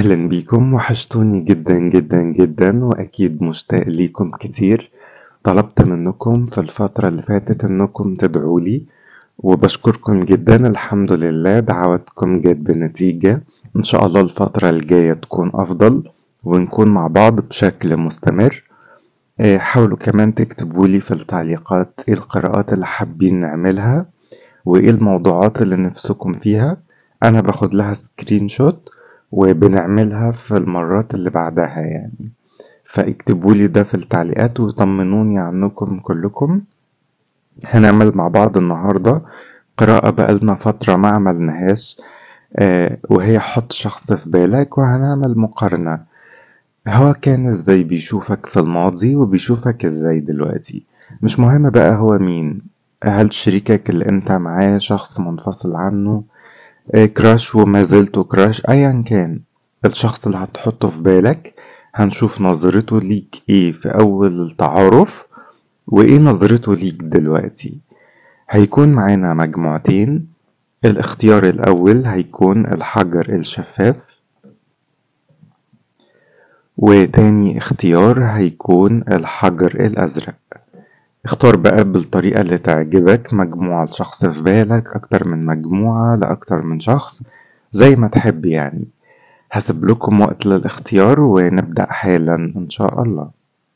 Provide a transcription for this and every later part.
أهلا بيكم وحشتوني جدا جدا جدا وأكيد مشتاق ليكم كتير طلبت منكم في الفترة اللي فاتت إنكم تدعولي وبشكركم جدا الحمد لله دعواتكم جت بنتيجة إن شاء الله الفترة الجاية تكون أفضل ونكون مع بعض بشكل مستمر آه، حاولوا كمان تكتبولي في التعليقات ايه القراءات اللي حابين نعملها وايه الموضوعات اللي نفسكم فيها انا باخد لها سكرين شوت وبنعملها في المرات اللي بعدها يعني فاكتبولي ده في التعليقات وطمنوني عنكم كلكم هنعمل مع بعض النهاردة قراءة بقالنا فترة ما عملناهاش آه، وهي حط شخص في بالك وهنعمل مقارنة هو كان ازاي بيشوفك في الماضي وبيشوفك ازاي دلوقتي مش مهم بقى هو مين هل شريكك اللي انت معاه شخص منفصل عنه آه، كراش وما زلت كراش ايا كان الشخص اللي هتحطه في بالك هنشوف نظرته ليك ايه في اول التعارف وايه نظرته ليك دلوقتي هيكون معانا مجموعتين الاختيار الاول هيكون الحجر الشفاف وتاني اختيار هيكون الحجر الازرق اختار بقى بالطريقة اللي تعجبك مجموعة لشخص في بالك أكتر من مجموعة لأكتر من شخص زي ما تحب يعني هسيب لكم وقت للاختيار ونبدأ حالا إن شاء الله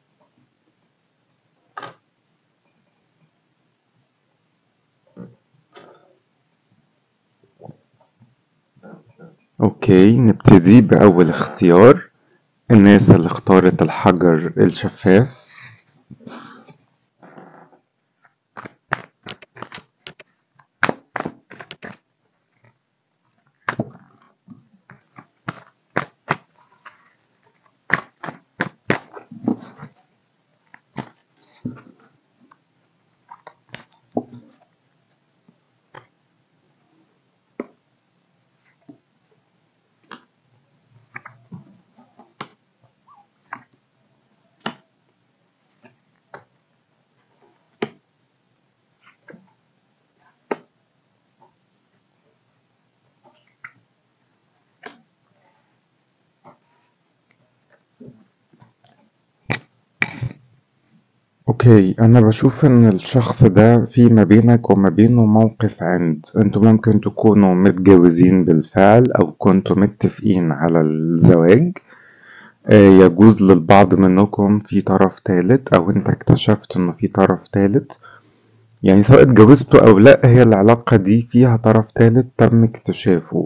أوكي نبتدي بأول اختيار الناس اللي اختارت الحجر الشفاف اوكي انا بشوف ان الشخص ده في ما بينك وما بينه موقف عند انتوا ممكن تكونوا متجوزين بالفعل او كنتوا متفقين على الزواج آه، يجوز للبعض منكم في طرف تالت او انت اكتشفت انه في طرف تالت يعني سواء اتجوزتوا او لا هي العلاقة دي فيها طرف تالت تم اكتشافه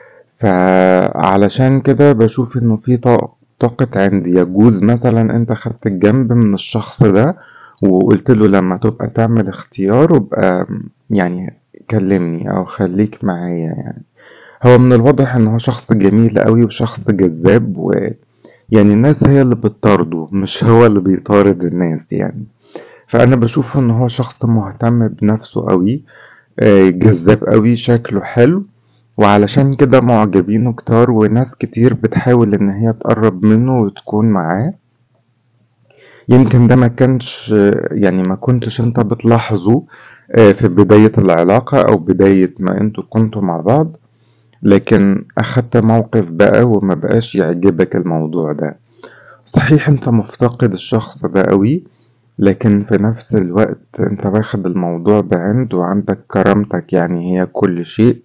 فعلشان كده بشوف انه في طاقة طاقة عندي يجوز مثلا انت خدت الجنب من الشخص ده وقلت له لما تبقى تعمل اختيار وابقى يعني كلمني او خليك معايا يعني هو من الواضح ان هو شخص جميل قوي وشخص جذاب و يعني الناس هي اللي بتطارده مش هو اللي بيطارد الناس يعني فانا بشوف ان هو شخص مهتم بنفسه قوي آه، جذاب قوي شكله حلو وعلشان كده معجبينه كتار وناس كتير بتحاول ان هي تقرب منه وتكون معاه يمكن ده ما كانش يعني ما كنتش انت بتلاحظه آه، في بداية العلاقة او بداية ما انتوا كنتوا مع بعض لكن اخدت موقف بقى وما بقاش يعجبك الموضوع ده صحيح انت مفتقد الشخص ده قوي لكن في نفس الوقت انت واخد الموضوع بعند وعندك كرامتك يعني هي كل شيء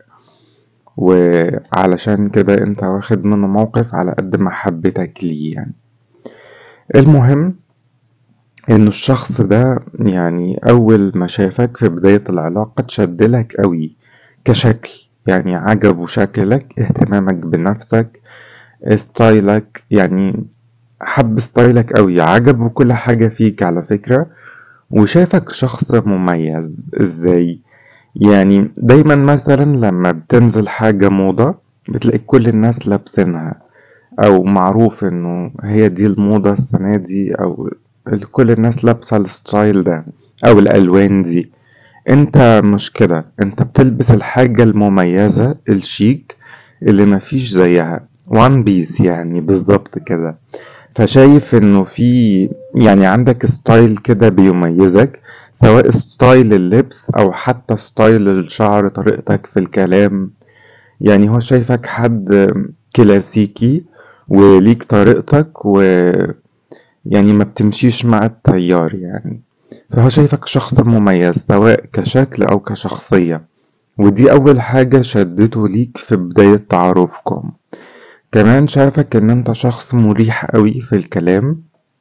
وعلشان كده انت واخد منه موقف على قد محبتك ليه يعني المهم انه الشخص ده يعني اول ما شافك في بداية العلاقة تشدلك قوي كشكل يعني عجبه شكلك اهتمامك بنفسك ستايلك يعني حب ستايلك قوي عجبه كل حاجة فيك على فكرة وشافك شخص مميز ازاي يعني دايما مثلا لما بتنزل حاجة موضة بتلاقي كل الناس لابسينها او معروف انه هي دي الموضة السنة دي او ال- كل الناس لابسة الستايل ده او الالوان دي انت مش كده انت بتلبس الحاجة المميزة الشيك اللي مفيش زيها وان بيس يعني بالظبط كده فشايف انه في يعني عندك ستايل كده بيميزك سواء ستايل اللبس او حتى ستايل الشعر طريقتك في الكلام يعني هو شايفك حد كلاسيكي وليك طريقتك و يعني ما بتمشيش مع التيار يعني فهو شايفك شخص مميز سواء كشكل أو كشخصية ودي أول حاجة شدته ليك في بداية تعارفكم كمان شايفك إن أنت شخص مريح قوي في الكلام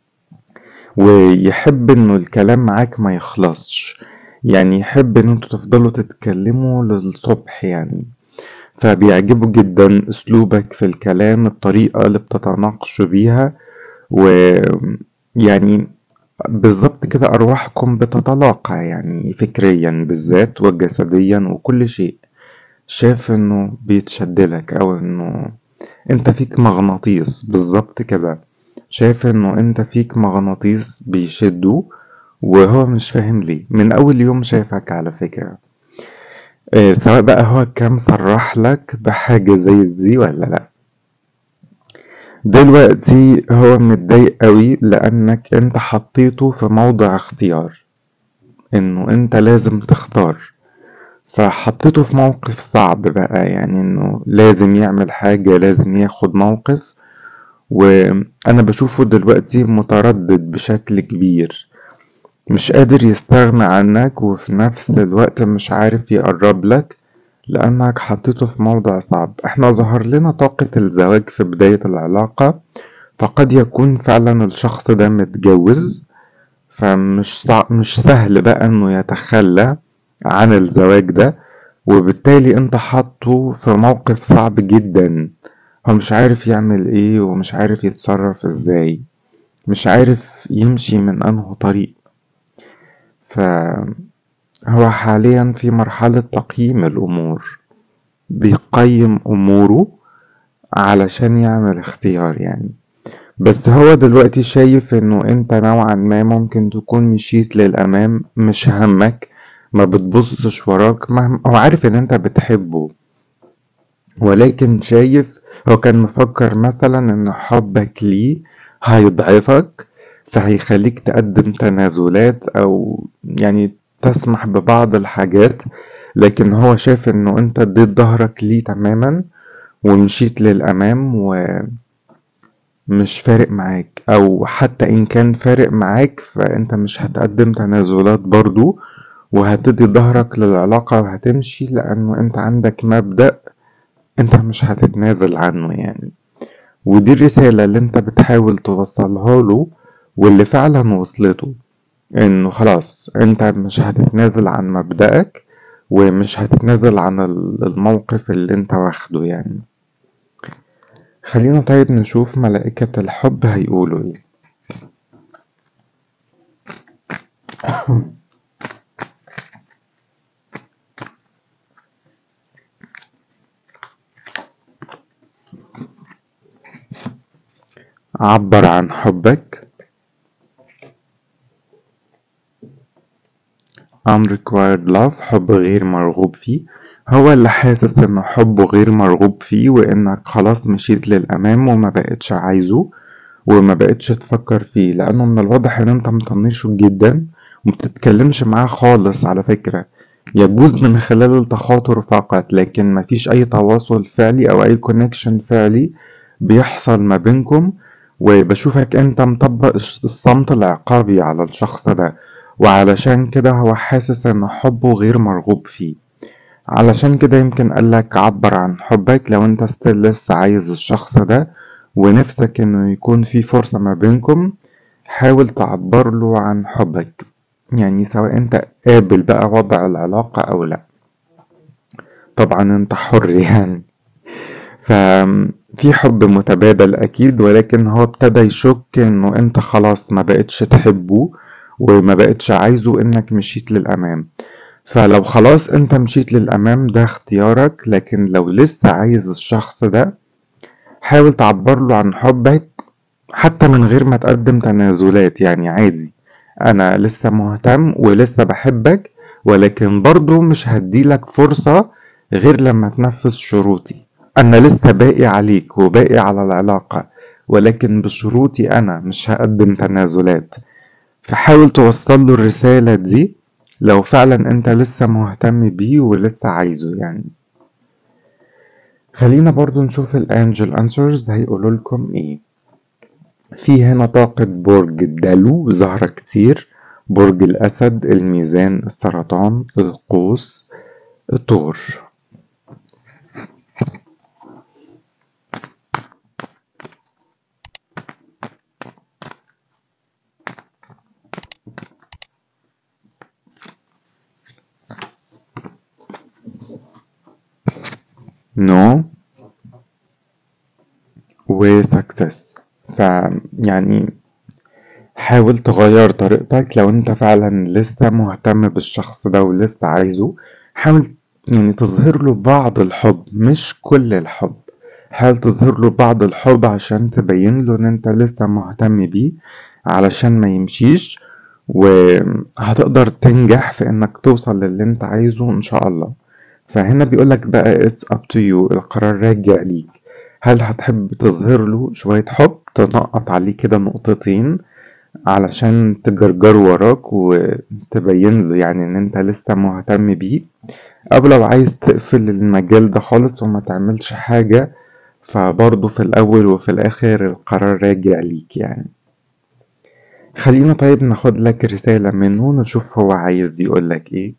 ويحب إنه الكلام معاك ما يخلصش يعني يحب إن انتوا تفضلوا تتكلموا للصبح يعني فبيعجبه جدا أسلوبك في الكلام الطريقة اللي بتتناقشوا بيها ويعني بالظبط كده أرواحكم بتتلاقى يعني فكريا بالذات وجسديا وكل شيء شايف إنه بيتشدلك أو إنه أنت فيك مغناطيس بالظبط كده شايف إنه أنت فيك مغناطيس بيشده وهو مش فاهم ليه من أول يوم شايفك على فكرة آه، سواء بقى هو كان صرح لك بحاجة زي دي ولا لأ دلوقتي هو متضايق قوي لأنك انت حطيته في موضع اختيار انه انت لازم تختار فحطيته في موقف صعب بقى يعني انه لازم يعمل حاجة لازم ياخد موقف وانا بشوفه دلوقتي متردد بشكل كبير مش قادر يستغنى عنك وفي نفس الوقت مش عارف يقرب لك لأنك حطيته في موضع صعب احنا ظهر لنا طاقة الزواج في بداية العلاقة فقد يكون فعلا الشخص ده متجوز فمش صع... مش سهل بقى انه يتخلى عن الزواج ده وبالتالي انت حاطه في موقف صعب جدا هو مش عارف يعمل ايه ومش عارف يتصرف ازاي مش عارف يمشي من انه طريق فهو حاليا في مرحلة تقييم الأمور بيقيم أموره علشان يعمل اختيار يعني بس هو دلوقتي شايف انه انت نوعا ما ممكن تكون مشيت للأمام مش همك ما بتبصش وراك مهما هو عارف ان انت بتحبه ولكن شايف هو كان مفكر مثلا ان حبك ليه هيضعفك فهيخليك تقدم تنازلات او يعني تسمح ببعض الحاجات لكن هو شايف انه انت اديت ظهرك ليه تماما ومشيت للامام ومش فارق معاك او حتى ان كان فارق معاك فانت مش هتقدم تنازلات برضو وهتدي ظهرك للعلاقة وهتمشي لانه انت عندك مبدأ انت مش هتتنازل عنه يعني ودي الرسالة اللي انت بتحاول توصلها له واللي فعلا وصلته انه خلاص انت مش هتتنازل عن مبدأك ومش هتتنازل عن الموقف اللي انت واخده يعني خلينا طيب نشوف ملائكة الحب هيقولوا ايه عبر عن حبك unrequired love حب غير مرغوب فيه هو اللي حاسس ان حبه غير مرغوب فيه وانك خلاص مشيت للامام وما بقتش عايزه وما بقتش تفكر فيه لانه من الواضح ان انت مطنشه جدا ومبتتكلمش معاه خالص على فكرة يجوز من خلال التخاطر فقط لكن مفيش اي تواصل فعلي او اي كونكشن فعلي بيحصل ما بينكم وبشوفك انت مطبق الصمت العقابي على الشخص ده وعلشان كده هو حاسس ان حبه غير مرغوب فيه علشان كده يمكن قالك عبر عن حبك لو انت ستيل لسه عايز الشخص ده ونفسك انه يكون في فرصة ما بينكم حاول تعبر له عن حبك يعني سواء انت قابل بقى وضع العلاقة او لا طبعا انت حر يعني ففي حب متبادل اكيد ولكن هو ابتدى يشك انه انت خلاص ما بقتش تحبه وما بقتش عايزه انك مشيت للامام فلو خلاص انت مشيت للامام ده اختيارك لكن لو لسه عايز الشخص ده حاول تعبر له عن حبك حتى من غير ما تقدم تنازلات يعني عادي انا لسه مهتم ولسه بحبك ولكن برضو مش هديلك فرصة غير لما تنفذ شروطي انا لسه باقي عليك وباقي على العلاقة ولكن بشروطي انا مش هقدم تنازلات فحاول توصل له الرسالة دي لو فعلا انت لسه مهتم بيه ولسه عايزه يعني خلينا برضو نشوف الانجل انسرز هيقولوا لكم ايه في هنا طاقة برج الدلو ظاهرة كتير برج الأسد الميزان السرطان القوس الطور نو وسكسس فيعني حاول تغير طريقتك لو انت فعلا لسه مهتم بالشخص ده ولسه عايزه حاول يعني تظهر له بعض الحب مش كل الحب حاول تظهر له بعض الحب عشان تبين له ان انت لسه مهتم بيه علشان ما يمشيش وهتقدر تنجح في انك توصل للي انت عايزه ان شاء الله فهنا بيقولك بقى it's up to you القرار راجع ليك هل هتحب تظهر له شوية حب تنقط عليه كده نقطتين علشان تجرجر وراك وتبين له يعني ان انت لسه مهتم بيه او لو عايز تقفل المجال ده خالص وما تعملش حاجة فبرضه في الاول وفي الاخر القرار راجع ليك يعني خلينا طيب ناخد لك رسالة منه نشوف هو عايز يقولك ايه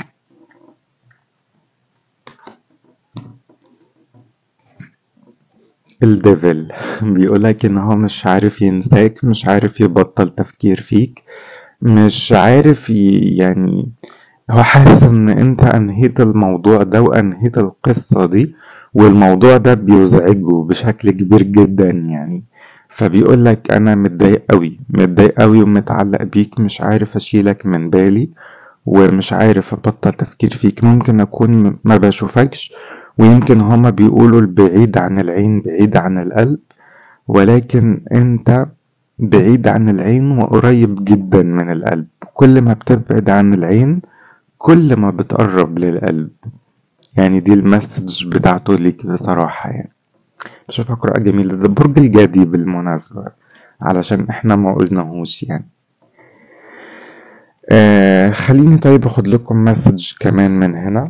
الديفل بيقولك ان هو مش عارف ينساك مش عارف يبطل تفكير فيك مش عارف يعني هو حاسس ان انت انهيت الموضوع ده وانهيت القصة دي والموضوع ده بيزعجه بشكل كبير جدا يعني فبيقولك انا متضايق قوي متضايق قوي ومتعلق بيك مش عارف اشيلك من بالي ومش عارف ابطل تفكير فيك ممكن اكون ما بشوفكش ويمكن هما بيقولوا البعيد عن العين بعيد عن القلب ولكن انت بعيد عن العين وقريب جدا من القلب كل ما بتبعد عن العين كل ما بتقرب للقلب يعني دي المسج بتاعته ليك بصراحة يعني بشوفها قراءة جميلة ده برج الجدي بالمناسبة علشان احنا ما قلناهوش يعني آه خليني طيب اخد لكم مسج كمان من هنا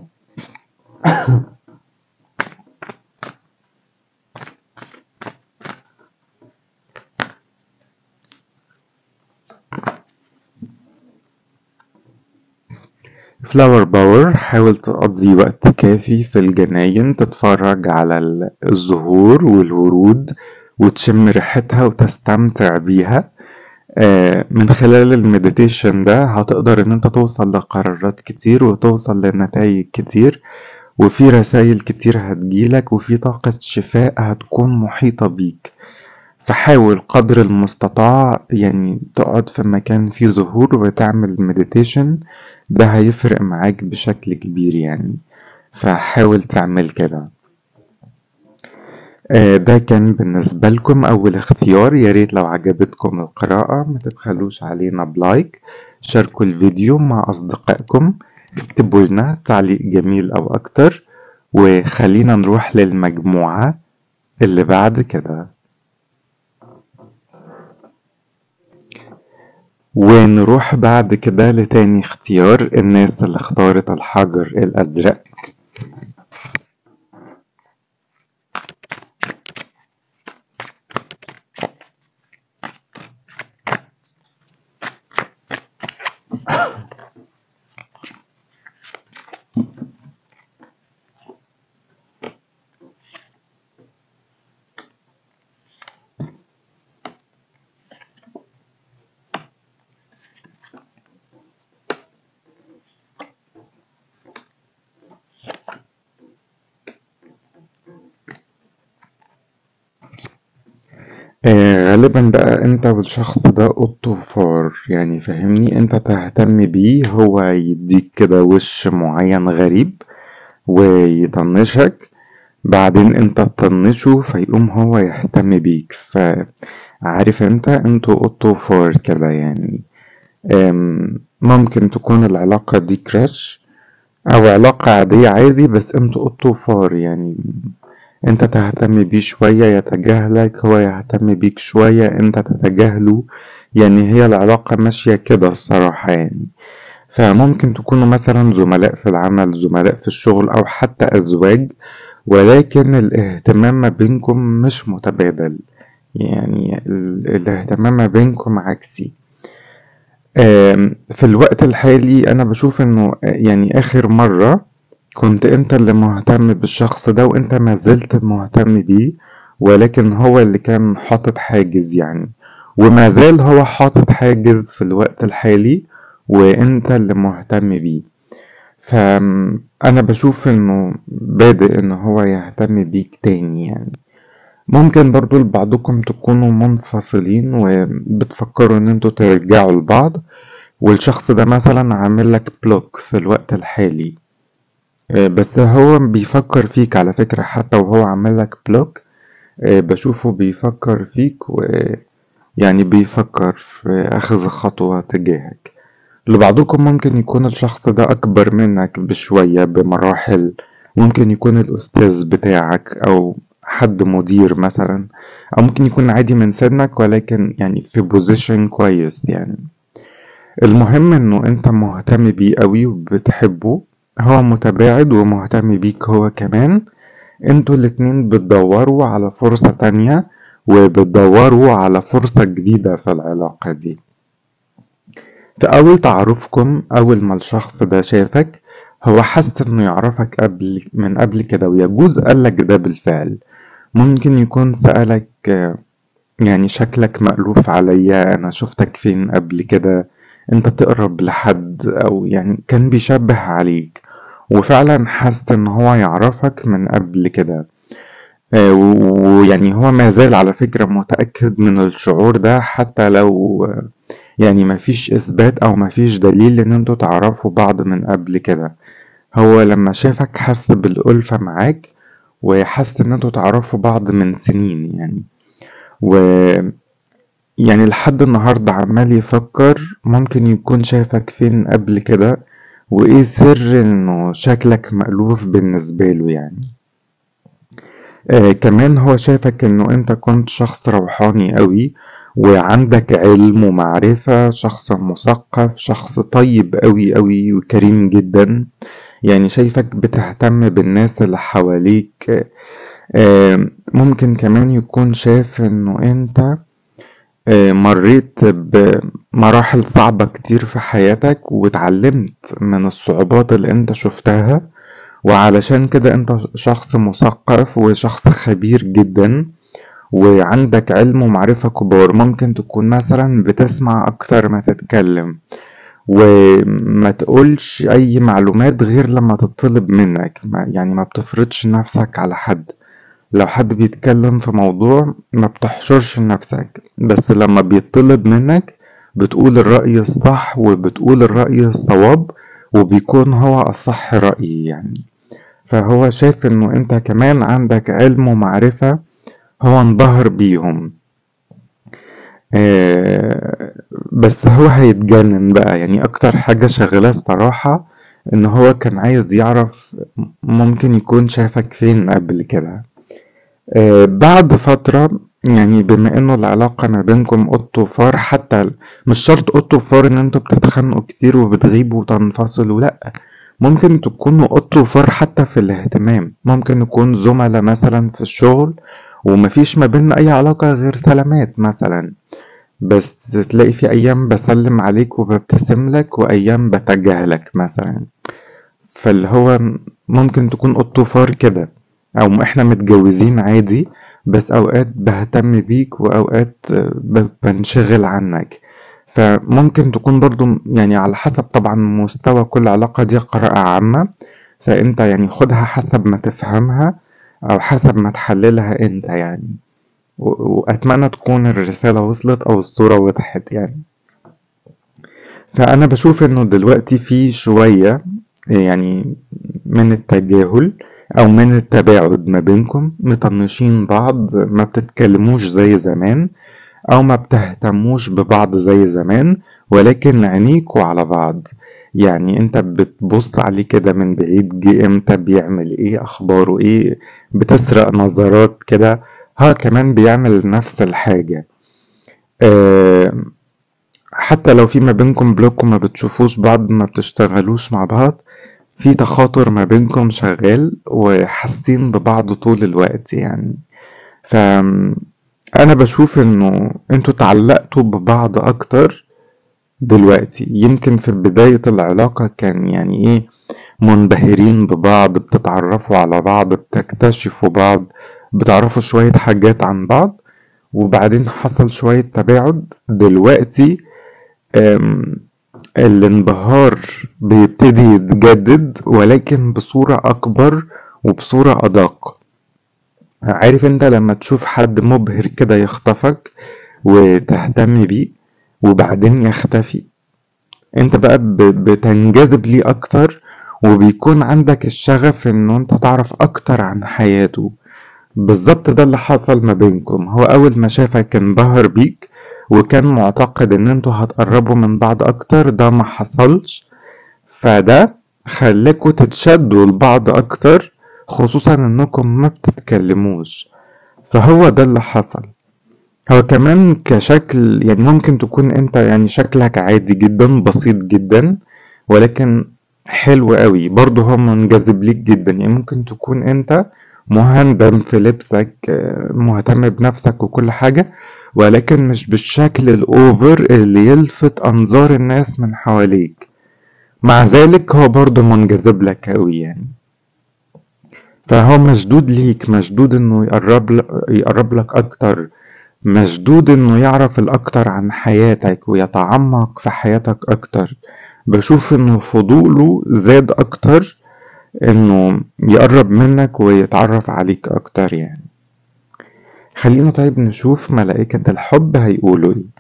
فلاور باور حاول تقضي وقت كافي في الجناين تتفرج على الزهور والورود وتشم ريحتها وتستمتع بيها من خلال المديتيشن ده هتقدر ان انت توصل لقرارات كتير وتوصل لنتائج كتير وفي رسائل كتير هتجيلك وفي طاقة شفاء هتكون محيطة بيك فحاول قدر المستطاع يعني تقعد في مكان فيه زهور وتعمل مديتيشن ده هيفرق معاك بشكل كبير يعني فحاول تعمل كده ده كان بالنسبة لكم أول اختيار ياريت لو عجبتكم القراءة ما تبخلوش علينا بلايك شاركوا الفيديو مع أصدقائكم اكتبوا لنا تعليق جميل أو أكتر وخلينا نروح للمجموعة اللي بعد كده ونروح بعد كده لتاني اختيار الناس اللي اختارت الحجر الأزرق آه غالبا بقى انت والشخص ده قط وفار يعني فاهمني انت تهتم بيه هو يديك كده وش معين غريب ويطنشك بعدين انت تطنشه فيقوم هو يهتم بيك فعارف انت انتوا قط وفار كده يعني ممكن تكون العلاقة دي كراش او علاقة عادية عادي بس انتوا قط وفار يعني انت تهتم بيه شوية يتجاهلك هو يهتم بيك شوية انت تتجاهله يعني هي العلاقة ماشية كده الصراحة يعني فممكن تكونوا مثلا زملاء في العمل زملاء في الشغل او حتى ازواج ولكن الاهتمام ما بينكم مش متبادل يعني الاهتمام ما بينكم عكسي في الوقت الحالي انا بشوف انه يعني اخر مرة كنت انت اللي مهتم بالشخص ده وانت ما زلت مهتم بيه ولكن هو اللي كان حاطط حاجز يعني وما زال هو حاطط حاجز في الوقت الحالي وانت اللي مهتم بيه فانا بشوف انه بادئ ان هو يهتم بيك تاني يعني ممكن برضو لبعضكم تكونوا منفصلين وبتفكروا ان انتوا ترجعوا لبعض والشخص ده مثلا عامل لك بلوك في الوقت الحالي آه، بس هو بيفكر فيك على فكرة حتى وهو عامل لك بلوك آه، بشوفه بيفكر فيك ويعني بيفكر في أخذ خطوة تجاهك لبعضكم ممكن يكون الشخص ده أكبر منك بشوية بمراحل ممكن يكون الأستاذ بتاعك أو حد مدير مثلا أو ممكن يكون عادي من سنك ولكن يعني في بوزيشن كويس يعني المهم انه انت مهتم بيه قوي وبتحبه هو متباعد ومهتم بيك هو كمان انتوا الاتنين بتدوروا على فرصة تانية وبتدوروا على فرصة جديدة في العلاقة دي في أول تعارفكم أول ما الشخص ده شافك هو حس إنه يعرفك قبل من قبل كده ويجوز قالك ده بالفعل ممكن يكون سألك يعني شكلك مألوف عليا أنا شفتك فين قبل كده أنت تقرب لحد أو يعني كان بيشبه عليك وفعلا حس إن هو يعرفك من قبل كده آه، ويعني هو ما زال على فكرة متأكد من الشعور ده حتى لو يعني مفيش إثبات أو مفيش دليل إن انتوا تعرفوا بعض من قبل كده هو لما شافك حس بالألفة معاك وحس إن انتوا تعرفوا بعض من سنين يعني و يعني لحد النهاردة عمال يفكر ممكن يكون شافك فين قبل كده وإيه سر إنه شكلك مألوف بالنسبة له يعني آه كمان هو شافك إنه أنت كنت شخص روحاني قوي وعندك علم ومعرفة شخص مثقف شخص طيب أوي أوي وكريم جدا يعني شايفك بتهتم بالناس اللي حواليك ممكن كمان يكون شايف انه انت مريت بمراحل صعبة كتير في حياتك واتعلمت من الصعوبات اللي انت شفتها وعلشان كده انت شخص مثقف وشخص خبير جدا وعندك علم ومعرفة كبار ممكن تكون مثلا بتسمع أكتر ما تتكلم وما تقولش أي معلومات غير لما تطلب منك يعني ما بتفرضش نفسك على حد لو حد بيتكلم في موضوع ما بتحشرش نفسك بس لما بيطلب منك بتقول الرأي الصح وبتقول الرأي الصواب وبيكون هو أصح رأي يعني فهو شايف انه انت كمان عندك علم ومعرفة هو انبهر بيهم آه، بس هو هيتجنن بقى يعني اكتر حاجة شغلاه الصراحة ان هو كان عايز يعرف ممكن يكون شافك فين قبل كده آه، بعد فترة يعني بما انه العلاقة ما بينكم قط وفار حتى مش شرط قط وفار ان انتوا بتتخانقوا كتير وبتغيبوا وتنفصلوا لأ ممكن تكونوا قط وفار حتى في الاهتمام ممكن نكون زملاء مثلا في الشغل ومفيش ما بيننا أي علاقة غير سلامات مثلا بس تلاقي في أيام بسلم عليك وببتسم لك وأيام بتجاهلك مثلا فاللي هو ممكن تكون قط فار كده أو إحنا متجوزين عادي بس أوقات بهتم بيك وأوقات بنشغل عنك فممكن تكون برضو يعني على حسب طبعا مستوى كل علاقة دي قراءة عامة فأنت يعني خدها حسب ما تفهمها أو حسب ما تحللها أنت يعني وأتمنى تكون الرسالة وصلت أو الصورة وضحت يعني فأنا بشوف إنه دلوقتي في شوية يعني من التجاهل أو من التباعد ما بينكم مطنشين بعض ما بتتكلموش زي زمان أو ما بتهتموش ببعض زي زمان ولكن عينيكوا على بعض يعني انت بتبص عليه كده من بعيد جه امتى بيعمل ايه اخباره ايه بتسرق نظرات كده ها كمان بيعمل نفس الحاجة أه حتى لو في ما بينكم بلوك وما بتشوفوش بعض ما بتشتغلوش مع بعض في تخاطر ما بينكم شغال وحاسين ببعض طول الوقت يعني ف انا بشوف انه انتوا اتعلقتوا ببعض اكتر دلوقتي يمكن في بداية العلاقة كان يعني ايه منبهرين ببعض بتتعرفوا على بعض بتكتشفوا بعض بتعرفوا شوية حاجات عن بعض وبعدين حصل شوية تباعد دلوقتي الانبهار بيبتدي يتجدد ولكن بصورة أكبر وبصورة أدق عارف انت لما تشوف حد مبهر كده يخطفك وتهتم بيه وبعدين يختفي انت بقى بتنجذب ليه اكتر وبيكون عندك الشغف انه انت تعرف اكتر عن حياته بالظبط ده اللي حصل ما بينكم هو اول ما شافك انبهر بيك وكان معتقد ان انتوا هتقربوا من بعض اكتر ده ما حصلش فده خلاكوا تتشدوا لبعض اكتر خصوصا انكم ما بتتكلموش فهو ده اللي حصل هو كمان كشكل يعني ممكن تكون انت يعني شكلك عادي جدا بسيط جدا ولكن حلو قوي برضه هو منجذب ليك جدا يعني ممكن تكون انت مهندم في لبسك مهتم بنفسك وكل حاجة ولكن مش بالشكل الأوفر اللي يلفت أنظار الناس من حواليك مع ذلك هو برضه منجذب لك أوي يعني فهو مشدود ليك مشدود انه يقرب لك, يقرب لك اكتر مشدود انه يعرف الاكتر عن حياتك ويتعمق في حياتك اكتر بشوف انه فضوله زاد اكتر انه يقرب منك ويتعرف عليك اكتر يعني خلينا طيب نشوف ملائكة الحب هيقولوا ايه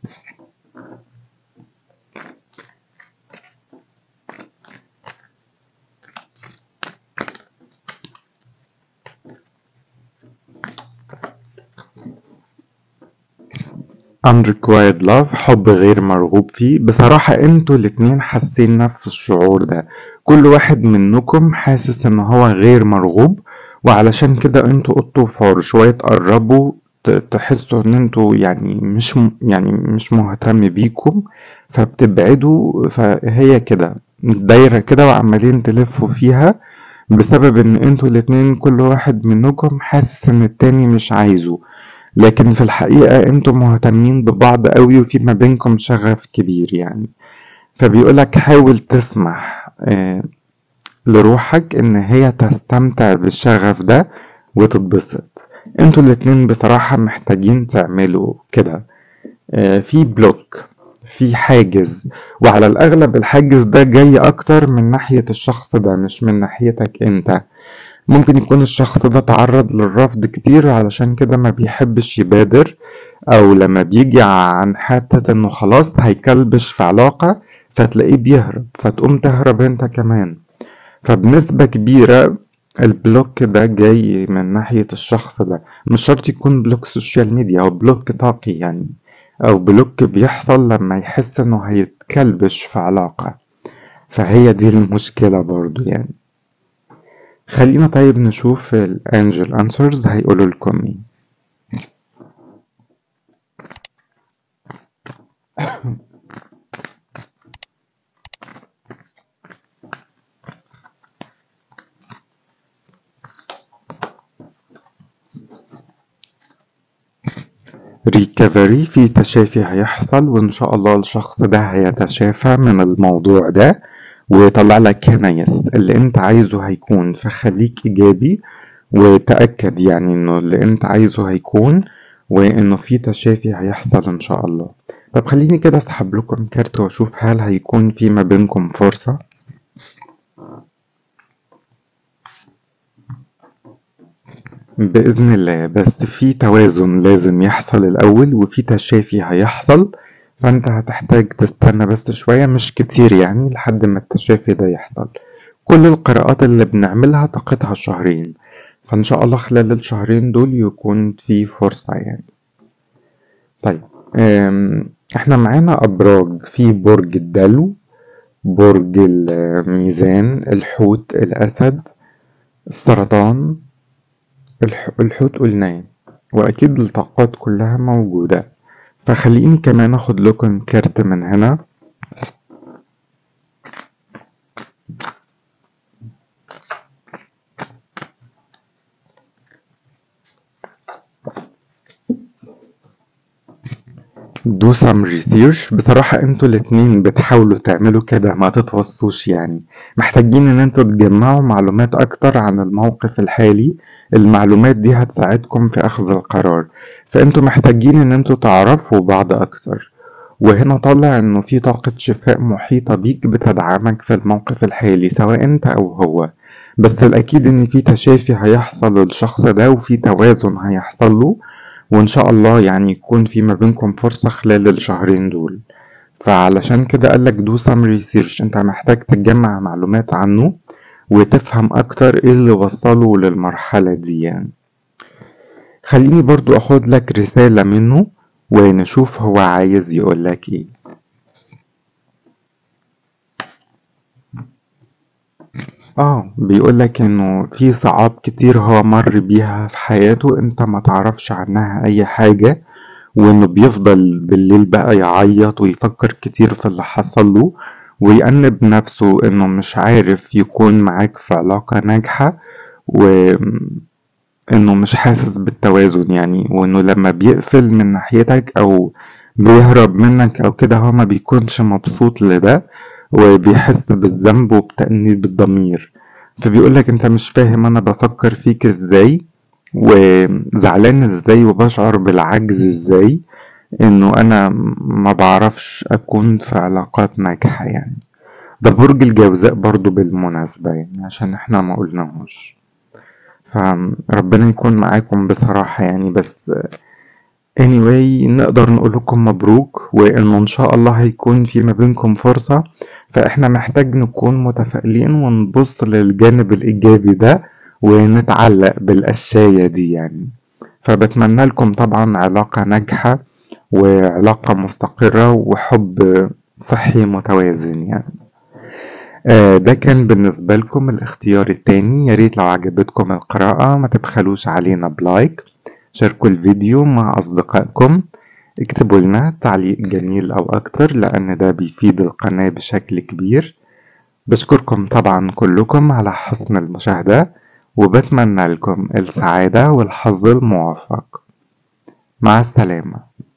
unrequited love حب غير مرغوب فيه بصراحة انتوا الاتنين حاسين نفس الشعور ده كل واحد منكم حاسس ان هو غير مرغوب وعلشان كده انتوا قطوا فار شوية تقربوا تحسوا ان انتوا يعني مش يعني مش مهتم بيكم فبتبعدوا فهي كده دايرة كده وعمالين تلفوا فيها بسبب ان انتوا الاتنين كل واحد منكم حاسس ان التاني مش عايزه لكن في الحقيقة انتوا مهتمين ببعض قوي وفي ما بينكم شغف كبير يعني فبيقولك حاول تسمح آه لروحك ان هي تستمتع بالشغف ده وتتبسط انتوا الاتنين بصراحة محتاجين تعملوا كده آه في بلوك في حاجز وعلى الاغلب الحاجز ده جاي اكتر من ناحية الشخص ده مش من ناحيتك انت ممكن يكون الشخص ده تعرض للرفض كتير علشان كده ما بيحبش يبادر او لما بيجي عن حتة انه خلاص هيكلبش في علاقة فتلاقيه بيهرب فتقوم تهرب انت كمان فبنسبة كبيرة البلوك ده جاي من ناحية الشخص ده مش شرط يكون بلوك سوشيال ميديا او بلوك طاقي يعني او بلوك بيحصل لما يحس انه هيتكلبش في علاقة فهي دي المشكلة برضو يعني خلينا طيب نشوف الانجل انسرز هيقولوا لكم ايه ريكفري في تشافي هيحصل وان شاء الله الشخص ده هيتشافى من الموضوع ده ويطلع لك هنا يس اللي انت عايزه هيكون فخليك ايجابي وتأكد يعني انه اللي انت عايزه هيكون وانه في تشافي هيحصل ان شاء الله طب خليني كده اسحب لكم كارت واشوف هل هيكون في ما بينكم فرصة بإذن الله بس في توازن لازم يحصل الأول وفي تشافي هيحصل فأنت هتحتاج تستنى بس شوية مش كتير يعني لحد ما التشافي ده يحصل كل القراءات اللي بنعملها طاقتها شهرين فإن شاء الله خلال الشهرين دول يكون في فرصة يعني طيب احنا معانا أبراج في برج الدلو برج الميزان الحوت الأسد السرطان الحوت قلناه وأكيد الطاقات كلها موجودة فخليني كمان أخد لكم كارت من هنا do some research بصراحة انتوا الاتنين بتحاولوا تعملوا كده ما تتوصوش يعني محتاجين ان انتوا تجمعوا معلومات اكتر عن الموقف الحالي المعلومات دي هتساعدكم في اخذ القرار فانتوا محتاجين ان انتوا تعرفوا بعض اكتر وهنا طالع انه في طاقة شفاء محيطة بيك بتدعمك في الموقف الحالي سواء انت او هو بس الاكيد ان في تشافي هيحصل للشخص ده وفي توازن هيحصل له وان شاء الله يعني يكون في ما بينكم فرصة خلال الشهرين دول فعلشان كده قالك دو سام ريسيرش انت محتاج تجمع معلومات عنه وتفهم اكتر ايه اللي وصله للمرحلة دي يعني خليني برضو اخد لك رسالة منه ونشوف هو عايز يقولك ايه اه بيقولك انه في صعاب كتير هو مر بيها في حياته انت ما تعرفش عنها اي حاجة وانه بيفضل بالليل بقى يعيط ويفكر كتير في اللي حصل له ويأنب نفسه انه مش عارف يكون معاك في علاقة ناجحة وانه مش حاسس بالتوازن يعني وانه لما بيقفل من ناحيتك او بيهرب منك او كده هو ما بيكونش مبسوط لده وبيحس بالذنب وبتأنيب الضمير فبيقولك انت مش فاهم انا بفكر فيك ازاي وزعلان ازاي وبشعر بالعجز ازاي انه انا ما بعرفش اكون في علاقات ناجحة يعني ده برج الجوزاء برضو بالمناسبة يعني عشان احنا ما قلناهوش فربنا يكون معاكم بصراحة يعني بس anyway نقدر نقول لكم مبروك وانه ان شاء الله هيكون في ما بينكم فرصة فاحنا محتاج نكون متفائلين ونبص للجانب الايجابي ده ونتعلق بالاشياء دي يعني فبتمنى لكم طبعا علاقة ناجحة وعلاقة مستقرة وحب صحي متوازن يعني آه ده كان بالنسبة لكم الاختيار التاني ياريت لو عجبتكم القراءة ما تبخلوش علينا بلايك شاركوا الفيديو مع أصدقائكم اكتبوا لنا تعليق جميل أو أكتر لأن ده بيفيد القناة بشكل كبير بشكركم طبعا كلكم على حسن المشاهدة وبتمنى لكم السعادة والحظ الموفق مع السلامة